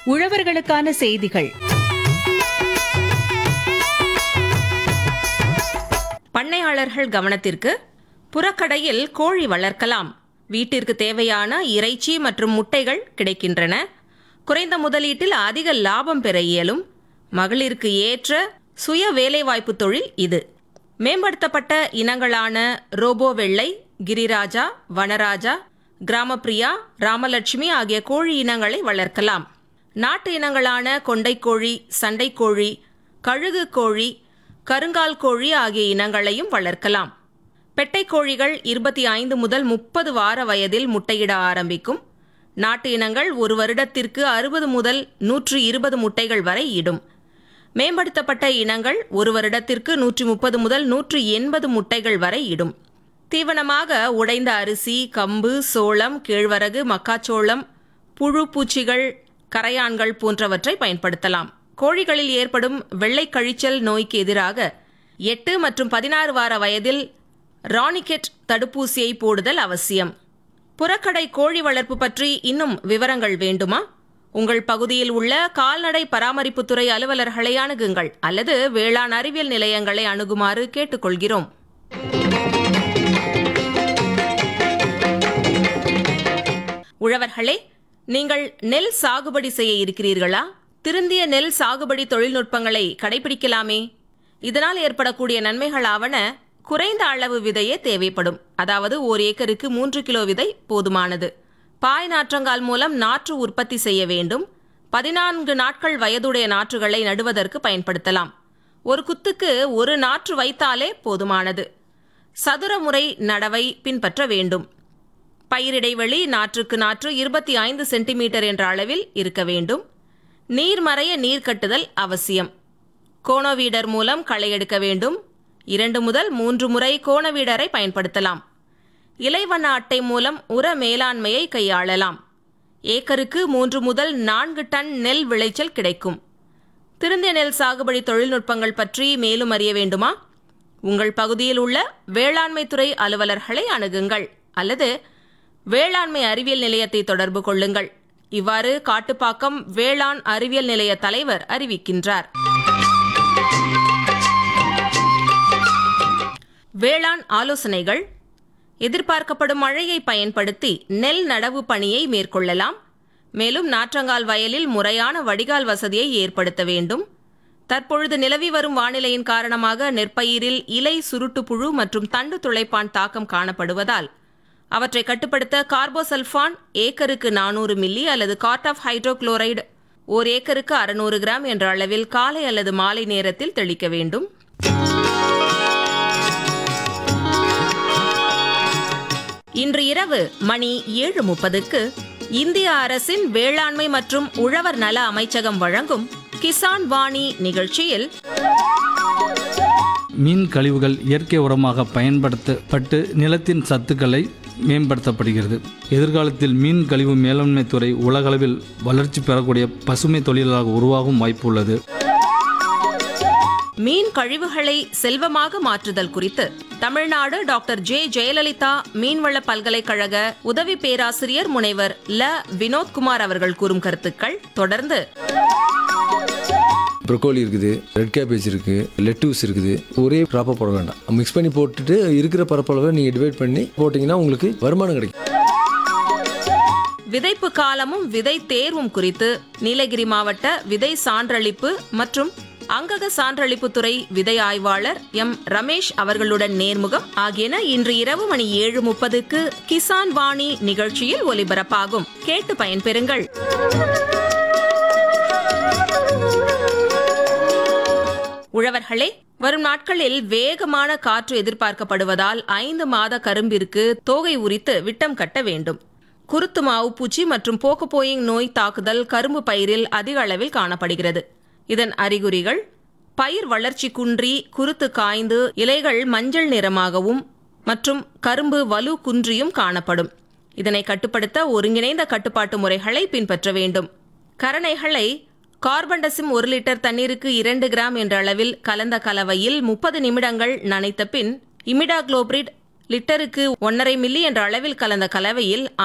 உழவர்களுக்கான செய்திகள் பண்ணையாளர்கள் கவனத்திற்கு புறக்கடையில் கோழி வளர்க்கலாம் வீட்டிற்கு தேவையான இறைச்சி மற்றும் முட்டைகள் கிடைக்கின்றன குறைந்த முதலீட்டில் அதிக லாபம் பெற இயலும் மகளிருக்கு ஏற்ற சுய வேலைவாய்ப்பு தொழில் இது மேம்படுத்தப்பட்ட இனங்களான ரோபோ வெள்ளை கிரிராஜா வனராஜா கிராமப்பிரியா ராமலட்சுமி ஆகிய கோழி இனங்களை வளர்க்கலாம் நாட்டு இனங்களான கொண்டைக்கோழி சண்டைக்கோழி கழுகு கோழி கருங்கால் கோழி ஆகிய இனங்களையும் வளர்க்கலாம் பெட்டை கோழிகள் இருபத்தி ஐந்து முதல் முப்பது வார வயதில் முட்டையிட ஆரம்பிக்கும் நாட்டு இனங்கள் ஒரு வருடத்திற்கு அறுபது முதல் நூற்று இருபது முட்டைகள் வரை இடும் மேம்படுத்தப்பட்ட இனங்கள் ஒரு வருடத்திற்கு நூற்றி முப்பது முதல் நூற்று எண்பது முட்டைகள் வரை இடும் தீவனமாக உடைந்த அரிசி கம்பு சோளம் கேழ்வரகு மக்காச்சோளம் புழு பூச்சிகள் கரையான்கள் போன்றவற்றை பயன்படுத்தலாம் கோழிகளில் ஏற்படும் வெள்ளை கழிச்சல் நோய்க்கு எதிராக எட்டு மற்றும் பதினாறு வார வயதில் ராணிகெட் தடுப்பூசியை போடுதல் அவசியம் புறக்கடை கோழி வளர்ப்பு பற்றி இன்னும் விவரங்கள் வேண்டுமா உங்கள் பகுதியில் உள்ள கால்நடை பராமரிப்புத்துறை அலுவலர்களை அணுகுங்கள் அல்லது வேளாண் அறிவியல் நிலையங்களை அணுகுமாறு கேட்டுக்கொள்கிறோம் உழவர்களே நீங்கள் நெல் சாகுபடி செய்ய இருக்கிறீர்களா திருந்திய நெல் சாகுபடி தொழில்நுட்பங்களை கடைபிடிக்கலாமே இதனால் ஏற்படக்கூடிய நன்மைகளாவன குறைந்த அளவு விதையே தேவைப்படும் அதாவது ஓர் ஏக்கருக்கு மூன்று கிலோ விதை போதுமானது பாய் நாற்றங்கால் மூலம் நாற்று உற்பத்தி செய்ய வேண்டும் பதினான்கு நாட்கள் வயதுடைய நாற்றுகளை நடுவதற்கு பயன்படுத்தலாம் ஒரு குத்துக்கு ஒரு நாற்று வைத்தாலே போதுமானது சதுர முறை நடவை பின்பற்ற வேண்டும் பயிரிடைவெளி நாற்றுக்கு நாற்று இருபத்தி ஐந்து சென்டிமீட்டர் என்ற அளவில் இருக்க வேண்டும் நீர்மறைய நீர் கட்டுதல் அவசியம் கோணவீடர் மூலம் களை எடுக்க வேண்டும் இரண்டு முதல் மூன்று முறை கோணவீடரை பயன்படுத்தலாம் இலைவண்ண அட்டை மூலம் உர மேலாண்மையை கையாளலாம் ஏக்கருக்கு மூன்று முதல் நான்கு டன் நெல் விளைச்சல் கிடைக்கும் திருந்திய நெல் சாகுபடி தொழில்நுட்பங்கள் பற்றி மேலும் அறிய வேண்டுமா உங்கள் பகுதியில் உள்ள வேளாண்மை துறை அலுவலர்களை அணுகுங்கள் அல்லது வேளாண்மை அறிவியல் நிலையத்தை தொடர்பு கொள்ளுங்கள் இவ்வாறு காட்டுப்பாக்கம் வேளாண் அறிவியல் நிலைய தலைவர் அறிவிக்கின்றார் வேளாண் ஆலோசனைகள் எதிர்பார்க்கப்படும் மழையை பயன்படுத்தி நெல் நடவு பணியை மேற்கொள்ளலாம் மேலும் நாற்றங்கால் வயலில் முறையான வடிகால் வசதியை ஏற்படுத்த வேண்டும் தற்பொழுது நிலவி வரும் வானிலையின் காரணமாக நெற்பயிரில் இலை சுருட்டு புழு மற்றும் தண்டு துளைப்பான் தாக்கம் காணப்படுவதால் அவற்றை கட்டுப்படுத்த கார்போசல்ஃபான் ஏக்கருக்கு நானூறு மில்லி அல்லது கார்ட் ஆஃப் ஹைட்ரோகுளோரைடு ஓர் ஏக்கருக்கு அறுநூறு கிராம் என்ற அளவில் காலை அல்லது மாலை நேரத்தில் தெளிக்க வேண்டும் இன்று இரவு மணி ஏழு முப்பதுக்கு இந்திய அரசின் வேளாண்மை மற்றும் உழவர் நல அமைச்சகம் வழங்கும் கிசான் வாணி நிகழ்ச்சியில் மீன் கழிவுகள் இயற்கை உரமாக பயன்படுத்தப்பட்டு நிலத்தின் சத்துக்களை மேம்படுத்தப்படுகிறது எதிர்காலத்தில் மீன் கழிவு மேலாண்மை துறை உலகளவில் வளர்ச்சி பெறக்கூடிய பசுமை தொழிலாக உருவாகும் வாய்ப்பு உள்ளது மீன் கழிவுகளை செல்வமாக மாற்றுதல் குறித்து தமிழ்நாடு டாக்டர் ஜே ஜெயலலிதா மீன்வள பல்கலைக்கழக உதவி பேராசிரியர் முனைவர் ல வினோத்குமார் அவர்கள் கூறும் கருத்துக்கள் தொடர்ந்து ப்ரொக்கோலி இருக்குது ரெட் கேபேஜ் இருக்குது லெட்டூஸ் இருக்குது ஒரே க்ராப்பாக போட வேண்டாம் மிக்ஸ் பண்ணி போட்டுட்டு இருக்கிற பரப்பளவை நீங்கள் டிவைட் பண்ணி போட்டிங்கன்னா உங்களுக்கு வருமானம் கிடைக்கும் விதைப்பு காலமும் விதை தேர்வும் குறித்து நீலகிரி மாவட்ட விதை சான்றளிப்பு மற்றும் அங்கக சான்றளிப்பு துறை விதை ஆய்வாளர் எம் ரமேஷ் அவர்களுடன் நேர்முகம் ஆகியன இன்று இரவு மணி ஏழு முப்பதுக்கு கிசான் வாணி நிகழ்ச்சியில் ஒலிபரப்பாகும் கேட்டு பயன்பெறுங்கள் உழவர்களே வரும் நாட்களில் வேகமான காற்று எதிர்பார்க்கப்படுவதால் ஐந்து மாத கரும்பிற்கு தோகை உரித்து விட்டம் கட்ட வேண்டும் குருத்து மாவு பூச்சி மற்றும் போக்கோபோயிங் நோய் தாக்குதல் கரும்பு பயிரில் அதிக அளவில் காணப்படுகிறது இதன் அறிகுறிகள் பயிர் வளர்ச்சி குன்றி குருத்து காய்ந்து இலைகள் மஞ்சள் நிறமாகவும் மற்றும் கரும்பு வலு குன்றியும் காணப்படும் இதனை கட்டுப்படுத்த ஒருங்கிணைந்த கட்டுப்பாட்டு முறைகளை பின்பற்ற வேண்டும் கரணைகளை கார்பன்டசிம் ஒரு லிட்டர் தண்ணீருக்கு இரண்டு கிராம் என்ற அளவில் கலந்த கலவையில் முப்பது நிமிடங்கள் நனைத்த பின் இமிடாக்ளோபிரிட் லிட்டருக்கு ஒன்றரை மில்லி என்ற அளவில் கலந்த கலவையில்